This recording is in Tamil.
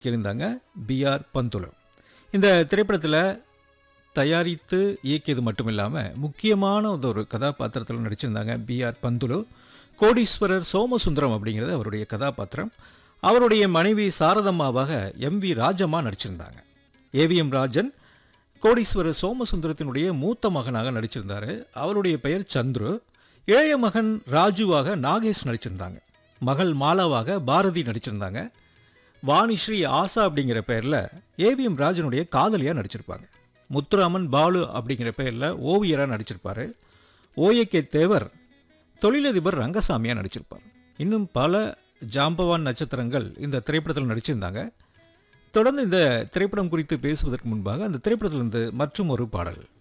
இருந்தாங்க பிஆர் பந்துலு இந்த திரைப்படத்தில் தயாரித்து இயக்கியது மட்டும் இல்லாமல் முக்கியமான வந்து ஒரு கதாபாத்திரத்தில் நடிச்சிருந்தாங்க பிஆர் பந்துலு கோடீஸ்வரர் சோமசுந்தரம் அப்படிங்கிறது அவருடைய கதாபாத்திரம் அவருடைய மனைவி சாரதம்மாவாக எம் வி ராஜம்மா நடிச்சிருந்தாங்க ஏவிஎம் ராஜன் கோடீஸ்வரர் சோமசுந்தரத்தினுடைய மூத்த மகனாக நடிச்சிருந்தார் அவருடைய பெயர் சந்துரு இளைய மகன் ராஜுவாக நாகேஷ் நடிச்சிருந்தாங்க மகள் மாலாவாக பாரதி நடிச்சிருந்தாங்க வாணிஸ்ரீ ஆசா அப்படிங்கிற பெயரில் ஏவிஎம் ராஜனுடைய காதலியாக நடிச்சிருப்பாங்க முத்துராமன் பாலு அப்படிங்கிற பெயரில் ஓவியராக நடிச்சிருப்பாரு ஓஏகே தேவர் தொழிலதிபர் ரங்கசாமியாக நடிச்சிருப்பார் இன்னும் பல ஜாம்பவான் நட்சத்திரங்கள் இந்த திரைப்படத்தில் நடிச்சிருந்தாங்க தொடர்ந்து இந்த திரைப்படம் குறித்து பேசுவதற்கு முன்பாக அந்த திரைப்படத்திலிருந்து மற்றும் ஒரு பாடல்